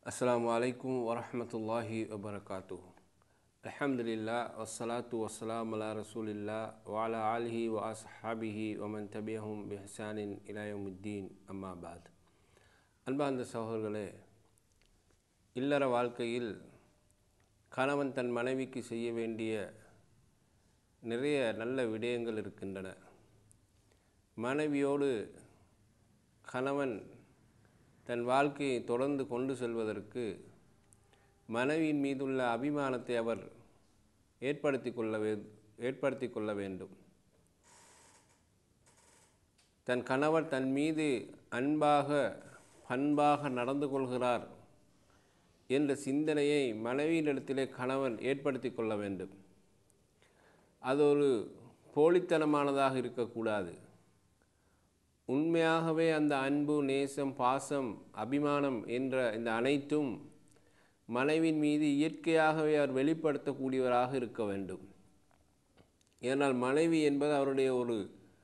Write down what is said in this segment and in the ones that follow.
அஸ்ஸலாமு அலைக்கும் வரஹ்மத்துல்லாஹி வபரகாத்து அல்ஹம்துலில்லா வஸ்ஸலாத்து வஸ்ஸலாம் அலா ரசூலில்லா வாலா ஆலிஹி வ அஸ்ஹாபிஹி வமன் தபியஹும் பிஹசானின் இலாயமுத்தீன் அம்மா பாத் அன்பார்ந்த சகோதரர்களே இல்லற வாழ்க்கையில் கணவன் தன் மனைவிக்கு செய்ய வேண்டிய நிறைய நல்ல விடயங்கள் இருக்கின்றன மனைவியோடு கணவன் தன் வாழ்க்கையை தொடர்ந்து கொண்டு செல்வதற்கு மனைவியின் மீதுள்ள அபிமானத்தை அவர் ஏற்படுத்தி கொள்ள வே ஏற்படுத்தி கொள்ள வேண்டும் தன் கணவர் தன் மீது அன்பாக பண்பாக நடந்து கொள்கிறார் என்ற சிந்தனையை மனைவியினிடத்திலே கணவன் ஏற்படுத்தி கொள்ள வேண்டும் அது ஒரு போலித்தனமானதாக இருக்கக்கூடாது உண்மையாகவே அந்த அன்பு நேசம் பாசம் அபிமானம் என்ற இந்த அனைத்தும் மனைவின் மீது இயற்கையாகவே அவர் வெளிப்படுத்தக்கூடியவராக இருக்க வேண்டும் ஏனால் மனைவி என்பது அவருடைய ஒரு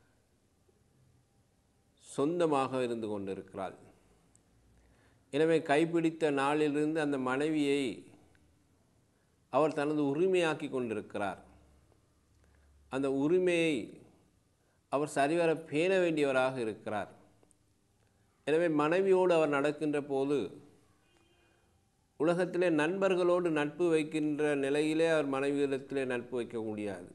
சொந்தமாக இருந்து கொண்டிருக்கிறாள் எனவே கைப்பிடித்த நாளிலிருந்து அந்த மனைவியை அவர் தனது உரிமையாக்கி கொண்டிருக்கிறார் அந்த உரிமையை அவர் சரிவர பேண வேண்டியவராக இருக்கிறார் எனவே மனைவியோடு அவர் நடக்கின்ற போது உலகத்திலே நண்பர்களோடு நட்பு வைக்கின்ற நிலையிலே அவர் மனைவியிடத்திலே நட்பு வைக்க முடியாது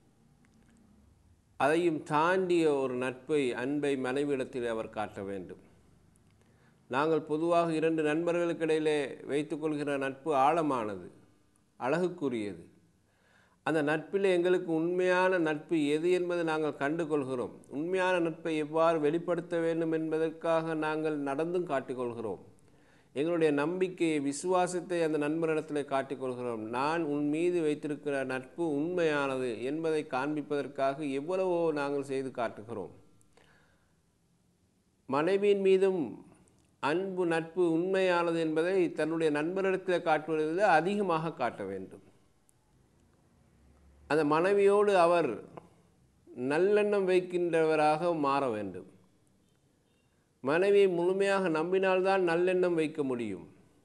அதையும் தாண்டிய ஒரு நட்பை அன்பை மனைவியிடத்தில் அவர் காட்ட வேண்டும் நாங்கள் பொதுவாக இரண்டு நண்பர்களுக்கு இடையிலே வைத்துக்கொள்கிற நட்பு ஆழமானது அழகுக்குரியது அந்த நட்பில் எங்களுக்கு உண்மையான நட்பு எது என்பதை நாங்கள் கண்டுகொள்கிறோம் உண்மையான நட்பை எவ்வாறு வெளிப்படுத்த வேண்டும் என்பதற்காக நாங்கள் நடந்தும் காட்டிக்கொள்கிறோம் எங்களுடைய நம்பிக்கையை விசுவாசத்தை அந்த நண்பரிடத்தில் காட்டிக்கொள்கிறோம் நான் உன் மீது வைத்திருக்கிற நட்பு உண்மையானது என்பதை காண்பிப்பதற்காக எவ்வளவோ நாங்கள் செய்து காட்டுகிறோம் மனைவியின் மீதும் அன்பு நட்பு உண்மையானது என்பதை தன்னுடைய நண்பரிடத்தில் காட்டுவதில் அதிகமாக காட்ட வேண்டும் அந்த மனைவியோடு அவர் நல்லெண்ணம் வைக்கின்றவராக மாற வேண்டும் மனைவியை முழுமையாக நம்பினால்தான் நல்லெண்ணம் வைக்க முடியும்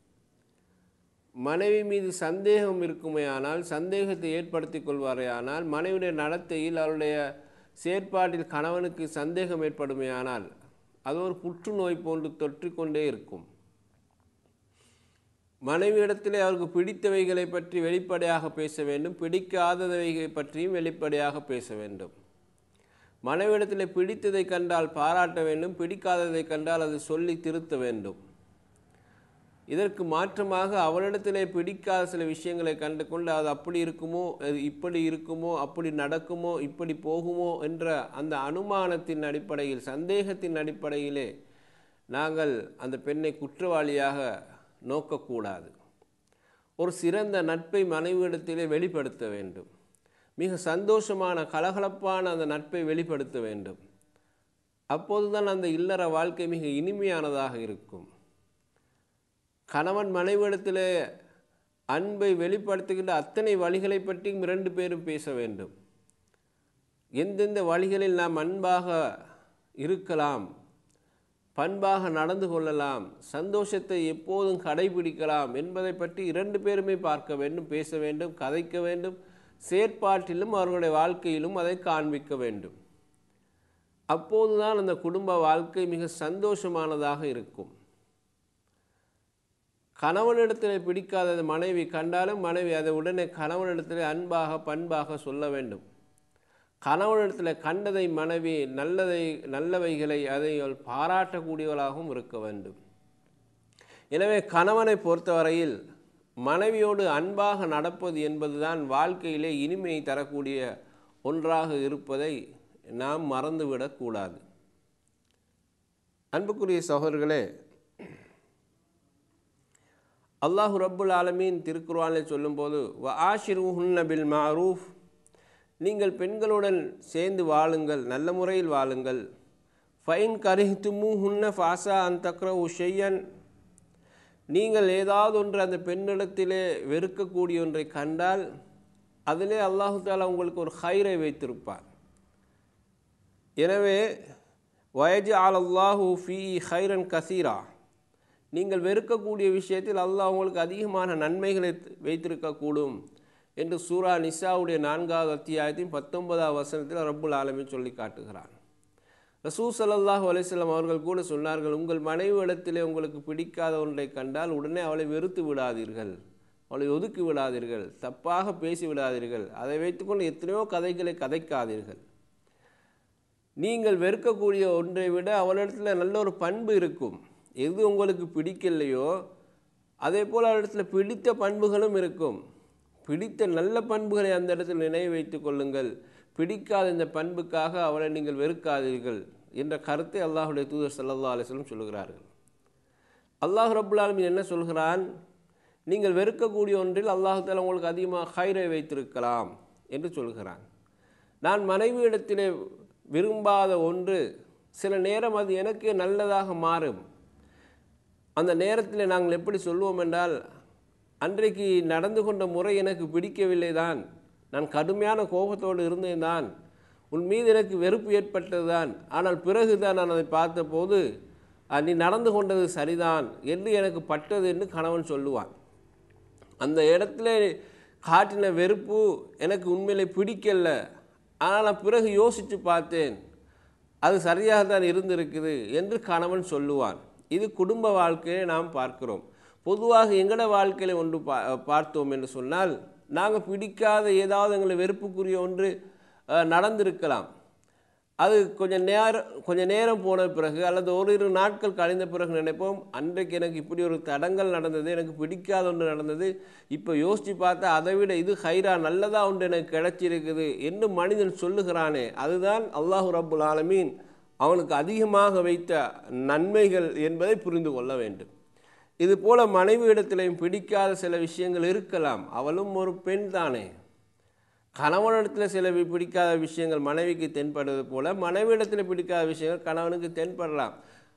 மனைவி மீது சந்தேகம் இருக்குமேயானால் சந்தேகத்தை ஏற்படுத்தி கொள்வாரேயானால் மனைவியுடைய நடத்தையில் அவருடைய செயற்பாட்டில் கணவனுக்கு சந்தேகம் ஏற்படுமேயானால் அது ஒரு புற்றுநோய் போன்று தொற்றிக்கொண்டே இருக்கும் மனைவியிடத்திலே அவருக்கு பிடித்தவைகளை பற்றி வெளிப்படையாக பேச வேண்டும் பிடிக்காதவைகளை பற்றியும் வெளிப்படையாக பேச வேண்டும் மனைவியிடத்தில் பிடித்ததை கண்டால் பாராட்ட வேண்டும் பிடிக்காததை கண்டால் அது சொல்லி திருத்த வேண்டும் இதற்கு மாற்றமாக அவளிடத்திலே பிடிக்காத சில விஷயங்களை கண்டு கொண்டு அது அப்படி இருக்குமோ அது இப்படி இருக்குமோ அப்படி நடக்குமோ இப்படி போகுமோ என்ற அந்த அனுமானத்தின் அடிப்படையில் சந்தேகத்தின் அடிப்படையிலே நாங்கள் அந்த பெண்ணை குற்றவாளியாக நோக்கக்கூடாது ஒரு சிறந்த நட்பை மனைவியிடத்திலே வெளிப்படுத்த வேண்டும் மிக சந்தோஷமான கலகலப்பான அந்த நட்பை வெளிப்படுத்த வேண்டும் அப்போதுதான் அந்த இல்லற வாழ்க்கை மிக இனிமையானதாக இருக்கும் கணவன் மனைவிடத்தில் அன்பை வெளிப்படுத்துகின்ற அத்தனை வழிகளை பற்றியும் இரண்டு பேரும் பேச வேண்டும் எந்தெந்த வழிகளில் நாம் அன்பாக இருக்கலாம் பண்பாக நடந்து கொள்ளலாம் சந்தோஷத்தை எப்போதும் கடைபிடிக்கலாம் என்பதை பற்றி இரண்டு பேருமே பார்க்க வேண்டும் பேச வேண்டும் கதைக்க வேண்டும் செயற்பாட்டிலும் அவர்களுடைய வாழ்க்கையிலும் அதை காண்பிக்க வேண்டும் அப்போதுதான் அந்த குடும்ப வாழ்க்கை மிக சந்தோஷமானதாக இருக்கும் கணவனிடத்தில் பிடிக்காத மனைவி கண்டாலும் மனைவி அதை உடனே கணவனிடத்தில் அன்பாக பண்பாக சொல்ல வேண்டும் கணவனிடத்தில் கண்டதை மனைவி நல்லதை நல்லவைகளை அதை பாராட்டக்கூடியவளாகவும் இருக்க வேண்டும் எனவே கணவனை பொறுத்தவரையில் மனைவியோடு அன்பாக நடப்பது என்பதுதான் வாழ்க்கையிலே இனிமையை தரக்கூடிய ஒன்றாக இருப்பதை நாம் மறந்துவிடக்கூடாது அன்புக்குரிய சகோதரர்களே அல்லாஹு ரப்புல் ஆலமீன் திருக்குர்ஆனில் சொல்லும்போது வ ஆஷிரு ஹுன்னபில் மாரூஃப் நீங்கள் பெண்களுடன் சேர்ந்து வாழுங்கள் நல்ல முறையில் வாழுங்கள் ஃபைன் கரிஹ்துமு ஹுன்ன ஃபாசா அன் தக்ர உஷையன் நீங்கள் ஏதாவது ஒன்று அந்த பெண்ணிடத்திலே வெறுக்கக்கூடிய ஒன்றை கண்டால் அதிலே அல்லாஹு தாலா உங்களுக்கு ஒரு ஹைரை வைத்திருப்பார் எனவே வயஜ் ஆல் அல்லாஹூ ஃபி ஹைரன் கசீரா நீங்கள் வெறுக்கக்கூடிய விஷயத்தில் அல்லாஹ் உங்களுக்கு அதிகமான நன்மைகளை வைத்திருக்கக்கூடும் என்று சூரா நிசாவுடைய நான்காவது அத்தியாயத்தின் பத்தொன்பதாவது வசனத்தில் ரப்புல் ஆலமீன் சொல்லி காட்டுகிறான் ரசூ ஸல்லல்லாஹு அலைஹிஸ்ஸலாம் அவர்கள் கூட சொன்னார்கள் உங்கள் மனைவி இடத்திலே உங்களுக்கு பிடிக்காத ஒன்றை கண்டால் உடனே அவளை வெறுத்து விடாதீர்கள் அவளை ஒதுக்கி விடாதீர்கள் தப்பாக பேசி விடாதீர்கள் அதை வைத்துக்கொண்டு எத்தனையோ கதைகளை கதைக்காதீர்கள் நீங்கள் வெறுக்கக்கூடிய ஒன்றை விட அவளிடத்தில் நல்ல ஒரு பண்பு இருக்கும் எது உங்களுக்கு பிடிக்கலையோ அதே போல் அவளிடத்தில் பிடித்த பண்புகளும் இருக்கும் பிடித்த நல்ல பண்புகளை அந்த இடத்தில் நினைவு வைத்துக் கொள்ளுங்கள் பிடிக்காத இந்த பண்புக்காக அவளை நீங்கள் வெறுக்காதீர்கள் என்ற கருத்தை அல்லாஹுடைய தூதர் ஸல்லல்லாஹு அலைஹி வஸல்லம் சொல்கிறார்கள் அல்லாஹ் ரப்புல் ஆலமீன் என்ன சொல்கிறான் நீங்கள் வெறுக்கக்கூடிய ஒன்றில் அல்லாஹு தாலா உங்களுக்கு அதிகமாக ஹைரை வைத்திருக்கலாம் என்று சொல்கிறான் நான் மனைவியிடத்திலே விரும்பாத ஒன்று சில நேரம் அது எனக்கு நல்லதாக மாறும் அந்த நேரத்தில் நாங்கள் எப்படி சொல்லுவோம் என்றால் அன்றைக்கு நடந்து கொண்ட முறை எனக்கு பிடிக்கவில்லை தான் நான் கடுமையான கோபத்தோடு இருந்தேன் தான் உன் மீது எனக்கு வெறுப்பு ஏற்பட்டது தான் ஆனால் பிறகு தான் நான் அதை பார்த்தபோது "அஹ், நீ நடந்து கொண்டது சரிதான் என்று எனக்கு பட்டது என்று கணவன் சொல்லுவான் அந்த இடத்துல காட்டின வெறுப்பு எனக்கு உண்மையிலே பிடிக்கல ஆனால் நான் பிறகு யோசித்து பார்த்தேன் அது சரியாக தான் இருந்திருக்குது என்று கணவன் சொல்லுவான் இது குடும்ப வாழ்க்கையை நாம் பார்க்கிறோம் பொதுவாக எங்கட வாழ்க்கையில் ஒன்று பா பார்த்தோம் என்று சொன்னால் நாங்கள் பிடிக்காத ஏதாவது எங்களை வெறுப்புக்குரிய ஒன்று அஹ், நடந்திருக்கலாம் அது கொஞ்சம் நேரம் கொஞ்சம் நேரம் போன பிறகு அல்லது ஓரிரு நாட்கள் கழிந்த பிறகு நினைப்போம் அன்றைக்கு எனக்கு இப்படி ஒரு தடங்கள் நடந்தது எனக்கு பிடிக்காத ஒன்று நடந்தது இப்போ யோசித்து பார்த்தா அதை விட இது ஹைரா நல்லதா ஒன்று எனக்கு கிடைச்சிருக்குது என்று மனிதன் சொல்லுகிறானே அதுதான் அல்லாஹு ரப்புல் ஆலமீன் அவனுக்கு அதிகமாக வைத்த நன்மைகள் என்பதை புரிந்து கொள்ள வேண்டும் இது போல மனைவியிடத்திலையும் பிடிக்காத சில விஷயங்கள் இருக்கலாம் அவளும் ஒரு பெண் தானே கணவனிடத்தில் சில வி- பிடிக்காத விஷயங்கள் மனைவிக்கு தென்படுவது போல மனைவியிடத்தில் பிடிக்காத விஷயங்கள் கணவனுக்கு தென்படலாம்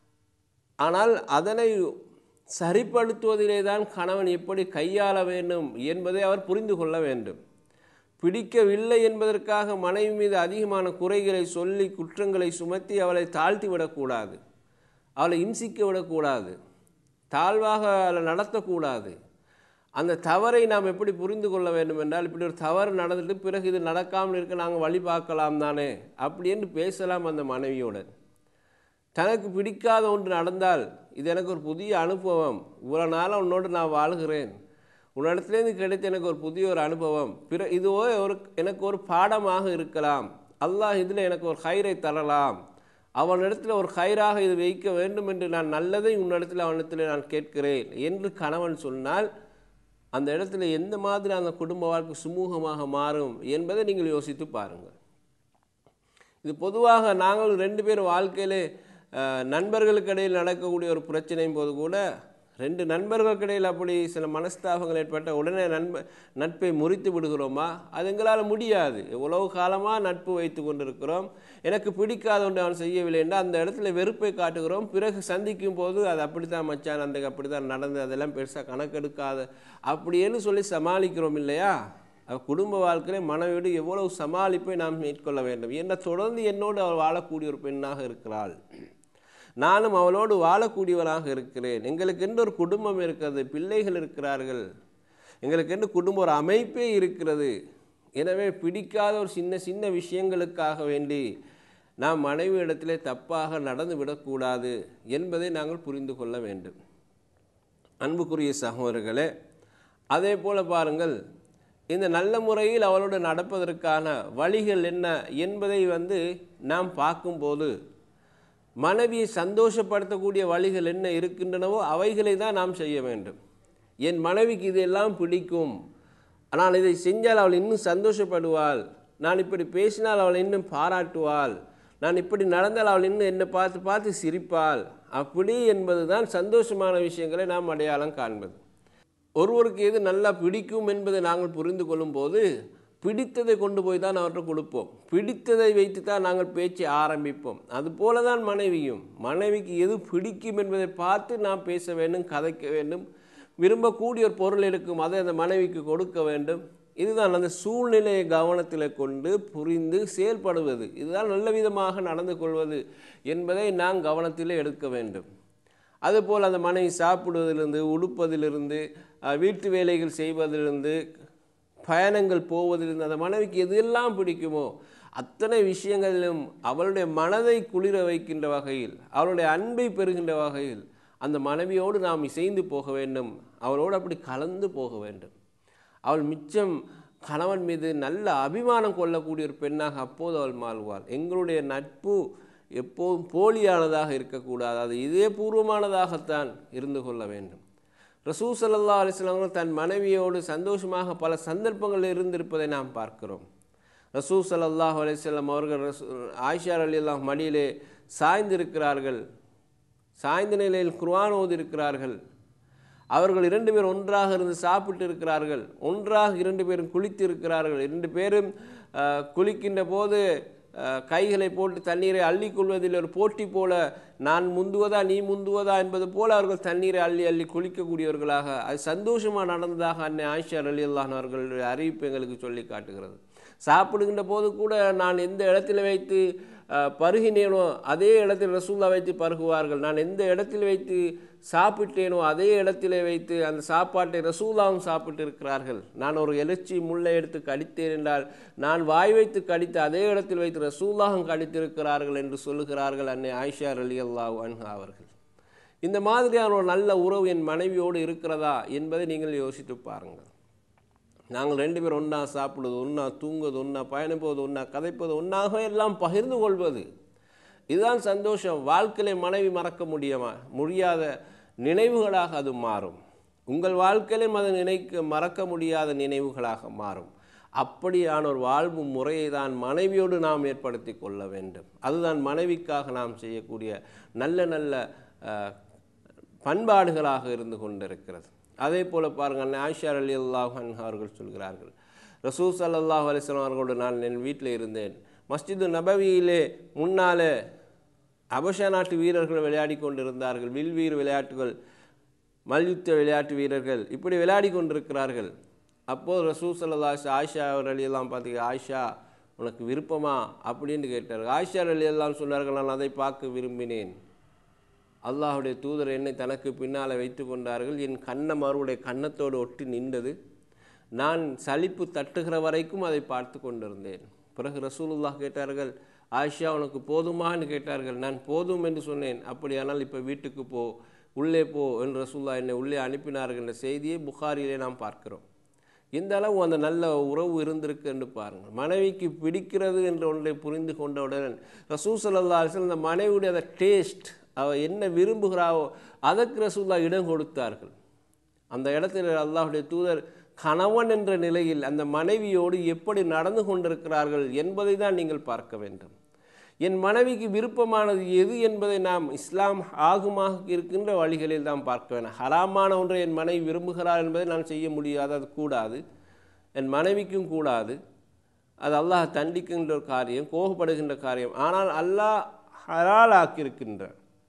ஆனால் அதனை சரிப்படுத்துவதிலே தான் கணவன் எப்படி கையாள வேண்டும் என்பதை அவர் புரிந்து கொள்ள வேண்டும் பிடிக்கவில்லை என்பதற்காக மனைவி மீது அதிகமான குறைகளை சொல்லி குற்றங்களை சுமத்தி அவளை தாழ்த்தி விடக்கூடாது அவளை இம்சிக்க விடக்கூடாது தாழ்வாக அவளை நடத்தக்கூடாது அந்த தவறை நாம் எப்படி புரிந்து கொள்ள வேண்டும் என்றால் இப்படி ஒரு தவறு நடந்துட்டு பிறகு இது நடக்காமல் இருக்க நாங்கள் வழி பார்க்கலாம் தானே அப்படி என்று பேசலாம் அந்த மனைவியுடன் தனக்கு பிடிக்காத ஒன்று நடந்தால் இது எனக்கு ஒரு புதிய அனுபவம் இவ்வளோ நாளாக உன்னோடு நான் வாழ்கிறேன் உன்னிடத்துலேருந்து கிடைத்த எனக்கு ஒரு புதிய ஒரு அனுபவம் பிற இது ஒரு- ஒரு எனக்கு ஒரு பாடமாக இருக்கலாம் அல்லாஹ் இதில் எனக்கு ஒரு ஹைரை தரலாம் அவனிடத்தில் ஒரு ஹைராக இது வைக்க வேண்டும் என்று நான் நல்லதை உன்னிடத்தில் அவனிடத்தில் நான் கேட்கிறேன் என்று கணவன் சொன்னால் அந்த இடத்துல எந்த மாதிரி அந்த குடும்ப வாழ்க்கை சுமூகமாக மாறும் என்பதை நீங்கள் யோசித்து பாருங்கள் இது பொதுவாக நாங்கள் ரெண்டு பேரும் வாழ்க்கையிலே அஹ், நண்பர்களுக்கு இடையில் நடக்கக்கூடிய ஒரு பிரச்சனையும் போது கூட ரெண்டு நண்பர்களுக்கு இடையில் அப்படி சில மனஸ்தாபங்கள் ஏற்பட்ட உடனே நண்ப நட்பை முறித்து விடுகிறோமா அது எங்களால் முடியாது எவ்வளவு காலமாக நட்பு வைத்து கொண்டிருக்கிறோம் எனக்கு பிடிக்காத ஒன்று அவன் செய்யவில்லை என்றால் அந்த இடத்துல வெறுப்பை காட்டுகிறோம் பிறகு சந்திக்கும் போது அது அப்படித்தான் மச்சான் அன்றைக்கு அப்படி தான் நடந்தது அதெல்லாம் பெருசாக கணக்கெடுக்காத அப்படின்னு சொல்லி சமாளிக்கிறோம் இல்லையா அவ குடும்ப வாழ்க்கையில மனைவியோடு எவ்வளவு சமாளிப்பை நாம் மேற்கொள்ள வேண்டும் என்ன தொடர்ந்து என்னோடு அவள் வாழக்கூடிய ஒரு பெண்ணாக இருக்கிறாள் நானும் அவளோடு வாழக்கூடியவனாக இருக்கிறேன் எங்களுக்கென்று ஒரு குடும்பம் இருக்கிறது பிள்ளைகள் இருக்கிறார்கள் எங்களுக்கென்று குடும்ப ஒரு அமைப்பே இருக்கிறது எனவே பிடிக்காத ஒரு சின்ன சின்ன விஷயங்களுக்காக வேண்டி நாம் மனைவி இடத்திலே தப்பாக நடந்து விடக்கூடாது என்பதை நாங்கள் புரிந்து கொள்ள வேண்டும் அன்புக்குரிய சகோதரர்களே அதே போல பாருங்கள் இந்த நல்ல முறையில் அவளோடு நடப்பதற்கான வழிகள் என்ன என்பதை வந்து நாம் பார்க்கும்போது மனைவியை சந்தோஷப்படுத்தக்கூடிய வழிகள் என்ன இருக்கின்றனவோ அவைகளை தான் நாம் செய்ய வேண்டும் என் மனைவிக்கு இதெல்லாம் பிடிக்கும் நான் இதை செஞ்சால் அவள் இன்னும் சந்தோஷப்படுவாள் நான் இப்படி பேசினால் அவள் இன்னும் பாராட்டுவாள் நான் இப்படி நடந்தால் அவள் இன்னும் என்னை பார்த்து பார்த்து சிரிப்பாள் அப்படி என்பது தான் சந்தோஷமான விஷயங்களை நாம் அடையாளம் காண்பது ஒருவருக்கு எது நல்லா பிடிக்கும் என்பதை நாங்கள் புரிந்து கொள்ளும்போது பிடித்ததை கொண்டு போய் தான் அவர்கிட்ட கொடுப்போம் பிடித்ததை வைத்து தான் நாங்கள் பேச்சை ஆரம்பிப்போம் அதுபோல தான் மனைவியும் மனைவிக்கு எது பிடிக்கும் என்பதை பார்த்து நாம் பேச வேண்டும் கதைக்க வேண்டும் விரும்பக்கூடிய ஒரு பொருள் இருக்கும் அதை அந்த மனைவிக்கு கொடுக்க வேண்டும் இதுதான் அந்த சூழ்நிலையை கவனத்தில் கொண்டு புரிந்து செயல்படுவது இதுதான் நல்ல விதமாக நடந்து கொள்வது என்பதை நாம் கவனத்தில் எடுக்க வேண்டும் அதுபோல் அந்த மனைவி சாப்பிடுவதிலிருந்து உடுப்பதிலிருந்து அஹ், வீட்டு வேலைகள் செய்வதிலிருந்து பயணங்கள் போவதிலிருந்து அந்த மனைவிக்கு எதெல்லாம் பிடிக்குமோ அத்தனை விஷயங்களிலும் அவளுடைய மனதை குளிர வைக்கின்ற வகையில் அவளுடைய அன்பை பெறுகின்ற வகையில் அந்த மனைவியோடு நாம் இசைந்து போக வேண்டும் அவளோடு அப்படி கலந்து போக வேண்டும் அவள் மிச்சம் கணவன் மீது நல்ல அபிமானம் கொள்ளக்கூடிய ஒரு பெண்ணாக அப்போது அவள் மாறுவாள் எங்களுடைய நட்பு எப்போதும் போலியானதாக இருக்கக்கூடாது அது இதே பூர்வமானதாகத்தான் இருந்து கொள்ள வேண்டும் ரசூ ஸல்லல்லாஹு அலைஹி வஸல்லம் அவர்கள் தன் மனைவியோடு சந்தோஷமாக பல சந்தர்ப்பங்கள் இருந்திருப்பதை நாம் பார்க்கிறோம் ரசூ ஸல்லல்லாஹு அலைஹி வஸல்லம் அவர்கள் ரசூ ஆயிஷா ரலியல்லாஹு மடியிலே சாய்ந்திருக்கிறார்கள் சாய்ந்த நிலையில் குர்ஆன் ஓதியிருக்கிறார்கள் அவர்கள் இரண்டு பேர் ஒன்றாக இருந்து சாப்பிட்டு இருக்கிறார்கள் ஒன்றாக இரண்டு பேரும் குளித்து இருக்கிறார்கள் இரண்டு பேரும் அஹ், குளிக்கின்ற போது அஹ், கைகளை போட்டு தண்ணீரை அள்ளிக் கொள்வதில் ஒரு போட்டி போல நான் முந்துவதா நீ முந்துவதா என்பது போல அவர்கள் தண்ணீரை அள்ளி அள்ளி குளிக்கக்கூடியவர்களாக அது சந்தோஷமாக நடந்ததாக அன்னை ஆயிஷா அலி அவர்களுடைய அறிவிப்பு எங்களுக்கு சொல்லி காட்டுகிறது சாப்பிடுகின்ற போது கூட நான் எந்த இடத்துல வைத்து அஹ், பருகினேனோ அதே இடத்தில் ரசூல்லா வைத்து பருகுவார்கள் நான் எந்த இடத்தில் வைத்து சாப்பிட்டேனோ அதே இடத்திலே வைத்து அந்த சாப்பாட்டை ரசூலாவும் சாப்பிட்டு இருக்கிறார்கள் நான் ஒரு எலச்சி முள்ளை எடுத்து கடித்தேன் என்றால் நான் வாய் வைத்து கடித்து அதே இடத்தில் வைத்து ரசூலாவும் கடித்திருக்கிறார்கள் என்று சொல்லுகிறார்கள் அன்னை ஆயிஷா அலி அல்லாஹ் அன்ஹா அவர்கள் இந்த மாதிரியான ஒரு நல்ல உறவு என் மனைவியோடு இருக்கிறதா என்பதை நீங்கள் யோசித்து பாருங்கள் நாங்கள் ரெண்டு பேரும் ஒன்றா சாப்பிடுவது ஒன்றா தூங்குவது ஒன்றா பயணிப்பது ஒன்றா கதைப்பது ஒன்றாக எல்லாம் பகிர்ந்து கொள்வது இதுதான் சந்தோஷம் வாழ்க்கையில மனைவி மறக்க முடியுமா முடியாத நினைவுகளாக அது மாறும் உங்கள் வாழ்க்கையிலும் அது நினைக்க மறக்க முடியாத நினைவுகளாக மாறும் அப்படியான ஒரு வாழ்வு முறையை தான் மனைவியோடு நாம் ஏற்படுத்தி கொள்ள வேண்டும் அதுதான் மனைவிக்காக நாம் செய்யக்கூடிய நல்ல நல்ல அஹ், பண்பாடுகளாக இருந்து கொண்டிருக்கிறது அதே போல பாருங்கள் அன்னை ஆயிஷா அலி அல்லாஹ் அவர்கள் சொல்கிறார்கள் ரசூ சல்லாஹ் அலிஸ்லாம் அவர்களோடு நான் என் வீட்டில் இருந்தேன் மஸ்ஜிது நபவியிலே முன்னாலே அபஷா நாட்டு வீரர்கள் விளையாடி கொண்டிருந்தார்கள் வில்வீர் விளையாட்டுகள் மல்யுத்த விளையாட்டு வீரர்கள் இப்படி விளையாடி கொண்டிருக்கிறார்கள் அப்போது ரசூ சல்லா ஆயிஷா அவர் அலியெல்லாம் பார்த்தீங்க ஆயிஷா உனக்கு விருப்பமா அப்படின்னு கேட்டார் ஆயிஷா அலி எல்லாம் சொன்னார்கள் நான் அதை பார்க்க விரும்பினேன் அல்லாஹுடைய தூதர் என்னை தனக்கு பின்னால் வைத்து கொண்டார்கள் என் கண்ணம் அவருடைய கன்னத்தோடு ஒட்டி நின்றது நான் சலிப்பு தட்டுகிற வரைக்கும் அதை பார்த்து கொண்டிருந்தேன் பிறகு ரசூலுல்லாஹ் கேட்டார்கள் ஆயிஷா உனக்கு போதுமான்னு கேட்டார்கள் நான் போதும் என்று சொன்னேன் அப்படியானால் இப்போ வீட்டுக்கு போ உள்ளே போ என்று ரசூல்லா என்னை உள்ளே அனுப்பினார்கள் என்ற செய்தியை புகாரிலே நாம் பார்க்கிறோம் எந்த அளவு அந்த நல்ல உறவு இருந்திருக்கு என்று பாருங்கள் மனைவிக்கு பிடிக்கிறது என்ற ஒன்றை புரிந்து கொண்டவுடன் ரசூசல்லா அலிஸ்லாம் அந்த மனைவியுடைய அந்த டேஸ்ட் அவள் என்ன விரும்புகிறாவோ அதற்கு ரசூல்லா இடம் கொடுத்தார்கள் அந்த இடத்தில் அல்லாஹுடைய தூதர் கணவன் என்ற நிலையில் அந்த மனைவியோடு எப்படி நடந்து கொண்டிருக்கிறார்கள் என்பதை தான் நீங்கள் பார்க்க வேண்டும் என் மனைவிக்கு விருப்பமானது எது என்பதை நாம் இஸ்லாம் ஆகுமாக இருக்கின்ற வழிகளில் தான் பார்க்க வேண்டும் ஹராமான ஒன்றை என் மனைவி விரும்புகிறார் என்பதை நான் செய்ய முடியாது அது கூடாது என் மனைவிக்கும் கூடாது அது அல்லாஹ் தண்டிக்கின்ற ஒரு காரியம் கோபப்படுகின்ற காரியம் ஆனால் அல்லாஹ் ஹலாலாக்கியிருக்கின்ற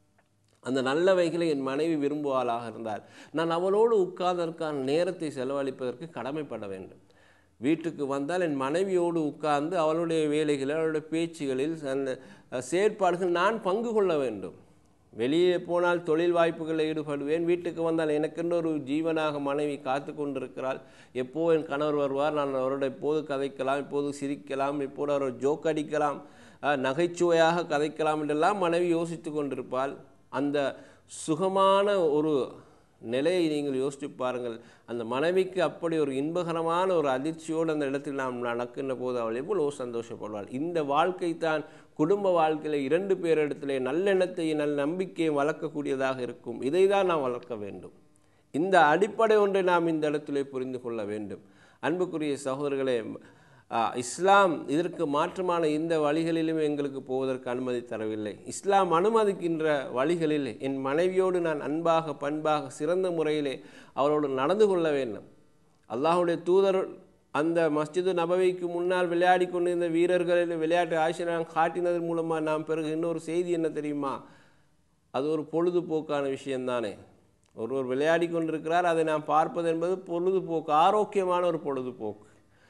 அந்த நல்லவைகளை என் மனைவி விரும்புவாளாக இருந்தால் நான் அவளோடு உட்கார்ந்ததற்கான நேரத்தை செலவழிப்பதற்கு கடமைப்பட வேண்டும் வீட்டுக்கு வந்தால் என் மனைவியோடு உட்கார்ந்து அவளுடைய வேலைகளில் அவளுடைய பேச்சுகளில் அந்த செயற்பாடுகள் நான் பங்கு கொள்ள வேண்டும் வெளியே போனால் தொழில் வாய்ப்புகளில் ஈடுபடுவேன் வீட்டுக்கு வந்தால் எனக்கென்று ஒரு ஜீவனாக மனைவி காத்து கொண்டிருக்கிறாள் எப்போ என் கணவர் வருவார் நான் அவரோட எப்போது கதைக்கலாம் இப்போது சிரிக்கலாம் இப்போது அவர் ஜோக் அடிக்கலாம் அஹ், நகைச்சுவையாக கதைக்கலாம் என்றெல்லாம் மனைவி யோசித்து கொண்டிருப்பாள் அந்த சுகமான ஒரு நிலையை நீங்கள் யோசித்து பாருங்கள் அந்த மனைவிக்கு அப்படி ஒரு இன்பகரமான ஒரு அதிர்ச்சியோடு அந்த இடத்தில் நாம் நடக்கின்ற போது அவள் எவ்வளோ சந்தோஷப்படுவாள் இந்த வாழ்க்கை தான் குடும்ப வாழ்க்கையில் இரண்டு பேரிடத்திலே நல்லெண்ணத்தையும் நல்ல நம்பிக்கையும் வளர்க்கக்கூடியதாக இருக்கும் இதை தான் நாம் வளர்க்க வேண்டும் இந்த அடிப்படை ஒன்றை நாம் இந்த இடத்திலே புரிந்து கொள்ள வேண்டும் அன்புக்குரிய சகோதரர்களே ஆ, இஸ்லாம் இதற்கு மாற்றமான இந்த வழிகளிலும் எங்களுக்கு போவதற்கு அனுமதி தரவில்லை இஸ்லாம் அனுமதிக்கின்ற வழிகளில் என் மனைவியோடு நான் அன்பாக பண்பாக சிறந்த முறையிலே அவளோடு நடந்து கொள்ள வேண்டும் அல்லாஹுடைய தூதர் அந்த மஸ்ஜிது நபவிக்கு முன்னால் விளையாடி கொண்டிருந்த வீரர்களில் விளையாட்டு ஆசிரியர் காட்டினதன் மூலமாக நாம் பிறகு இன்னொரு செய்தி என்ன தெரியுமா அது ஒரு பொழுதுபோக்கான விஷயம்தானே ஒருவர் விளையாடி கொண்டிருக்கிறார் அதை நாம் பார்ப்பது என்பது பொழுதுபோக்கு ஆரோக்கியமான ஒரு பொழுதுபோக்கு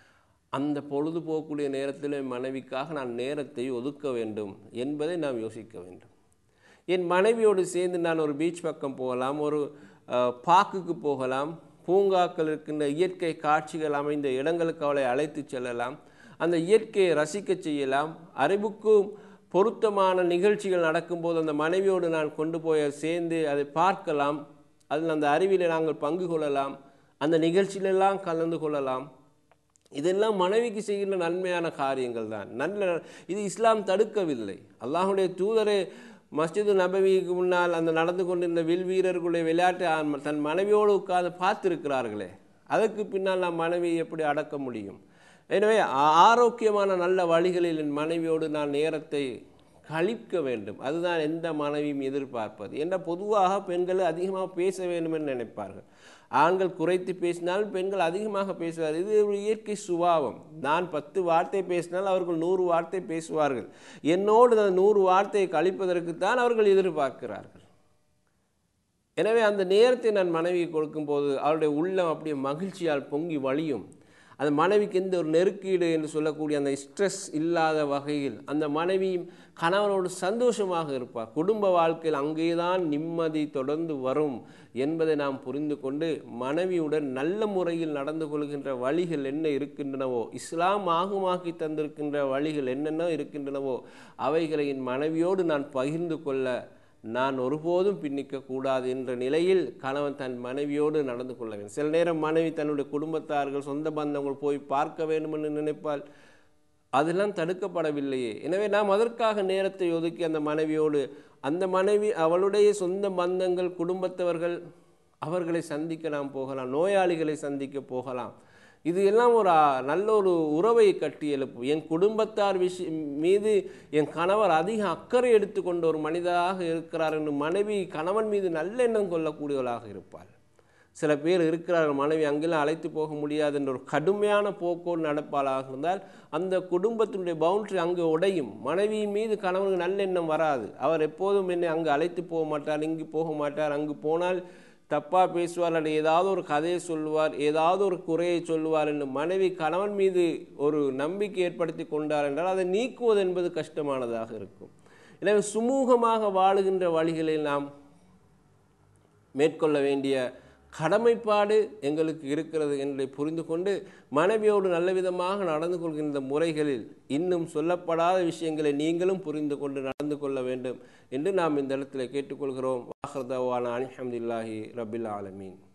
அந்த பொழுதுபோக்குடைய நேரத்தில் என் மனைவிக்காக நான் நேரத்தை ஒதுக்க வேண்டும் என்பதை நாம் யோசிக்க வேண்டும் என் மனைவியோடு சேர்ந்து நான் ஒரு பீச் பக்கம் போகலாம் ஒரு அஹ், பார்க்குக்கு போகலாம் பூங்காக்கள் இருக்கின்ற இயற்கை காட்சிகள் அமைந்த இடங்களுக்கு அவளை அழைத்து செல்லலாம் அந்த இயற்கையை ரசிக்க செய்யலாம் அறிவுக்கும் பொருத்தமான நிகழ்ச்சிகள் நடக்கும்போது அந்த மனைவியோடு நான் கொண்டு போய் சேர்ந்து அதை பார்க்கலாம் அதில் அந்த அறிவிலே நாங்கள் பங்கு கொள்ளலாம் அந்த நிகழ்ச்சியிலெல்லாம் கலந்து கொள்ளலாம் இதெல்லாம் மனைவிக்கு செய்கின்ற நன்மையான காரியங்கள் தான் நல்ல இது இஸ்லாம் தடுக்கவில்லை அல்லாஹுடைய தூதரே மஸ்ஜிது நபவிக்கு முன்னால் அந்த நடந்து கொண்டிருந்த வில் வீரர்களுடைய விளையாட்டை ஆ- தன் மனைவியோடு உட்கார்ந்து பார்த்திருக்கிறார்களே அதற்கு பின்னால் நாம் மனைவியை எப்படி அடக்க முடியும் எனவே ஆ- ஆரோக்கியமான நல்ல வழிகளில் என் மனைவியோடு நான் நேரத்தை கழிக்க வேண்டும் அதுதான் எந்த மனைவியும் எதிர்பார்ப்பது என்ற பொதுவாக பெண்கள் அதிகமாக பேச வேண்டும் என்று நினைப்பார்கள் ஆண்கள் குறைத்து பேசினாலும் பெண்கள் அதிகமாக பேசுவார்கள் இது ஒரு இயற்கை சுபாவம் நான் பத்து வார்த்தை பேசினால் அவர்கள் நூறு வார்த்தை பேசுவார்கள் என்னோடு அந்த நூறு வார்த்தையை கழிப்பதற்குத்தான் அவர்கள் எதிர்பார்க்கிறார்கள் எனவே அந்த நேரத்தை நான் மனைவிக்கு கொடுக்கும்போது அவருடைய உள்ளம் அப்படியே மகிழ்ச்சியால் பொங்கி வழியும் அந்த மனைவிக்கு எந்த ஒரு நெருக்கீடு என்று சொல்லக்கூடிய அந்த ஸ்ட்ரெஸ் இல்லாத வகையில் அந்த மனைவியும் கணவனோடு சந்தோஷமாக இருப்பார் குடும்ப வாழ்க்கையில் அங்கேதான் நிம்மதி தொடர்ந்து வரும் என்பதை நாம் புரிந்து கொண்டு மனைவியுடன் நல்ல முறையில் நடந்து கொள்கின்ற வழிகள் என்ன இருக்கின்றனவோ இஸ்லாம் ஆகுமாக்கி தந்திருக்கின்ற வழிகள் என்னென்ன இருக்கின்றனவோ அவைகளை என் மனைவியோடு நான் பகிர்ந்து கொள்ள நான் ஒருபோதும் பின்னிக்க கூடாது என்ற நிலையில் கணவன் தன் மனைவியோடு நடந்து கொள்ள வேண்டும் சில நேரம் மனைவி தன்னுடைய குடும்பத்தார்கள் சொந்த பந்தங்கள் போய் பார்க்க வேண்டும் என்று நினைப்பால் அதெல்லாம் தடுக்கப்படவில்லையே எனவே நாம் அதற்காக நேரத்தை ஒதுக்கி அந்த மனைவியோடு அந்த மனைவி அவளுடைய சொந்த பந்தங்கள் குடும்பத்தவர்கள் அவர்களை சந்திக்க நாம் போகலாம் நோயாளிகளை சந்திக்க போகலாம் இது எல்லாம் ஒரு ஆ, நல்ல ஒரு உறவை கட்டி எழுப்பும் என் குடும்பத்தார் விஷய மீது என் கணவர் அதிக அக்கறை எடுத்துக்கொண்ட ஒரு மனிதராக இருக்கிறார் என்று மனைவி கணவன் மீது நல்ல எண்ணம் கொள்ளக்கூடியவளாக இருப்பாள் சில பேர் இருக்கிறார்கள் மனைவி அங்கெல்லாம் அழைத்து போக முடியாது என்ற ஒரு கடுமையான போக்கோடு நடப்பாளாக இருந்தால் அந்த குடும்பத்தினுடைய பவுண்டரி அங்கே உடையும் மனைவியின் மீது கணவனுக்கு நல்லெண்ணம் வராது அவர் எப்போதும் என்னை அங்கு அழைத்து போக மாட்டார் இங்கு போக மாட்டார் அங்கு போனால் தப்பாக பேசுவார் அல்லது ஏதாவது ஒரு கதையை சொல்லுவார் ஏதாவது ஒரு குறையை சொல்லுவார் என்று மனைவி கணவன் மீது ஒரு நம்பிக்கை ஏற்படுத்தி கொண்டார் என்றால் அதை நீக்குவது என்பது கஷ்டமானதாக இருக்கும் எனவே சுமூகமாக வாழுகின்ற வழிகளில் நாம் மேற்கொள்ள வேண்டிய கடமைப்பாடு எங்களுக்கு இருக்கிறது என்பதை புரிந்து கொண்டு மனைவியோடு நல்ல விதமாக நடந்து கொள்கின்ற முறைகளில் இன்னும் சொல்லப்படாத விஷயங்களை நீங்களும் புரிந்து கொண்டு நடந்து கொள்ள வேண்டும் என்று நாம் இந்த இடத்துல கேட்டுக்கொள்கிறோம் வாஹர்தவான அனிஹம்துல்லாஹி ரபில் ஆலமீன்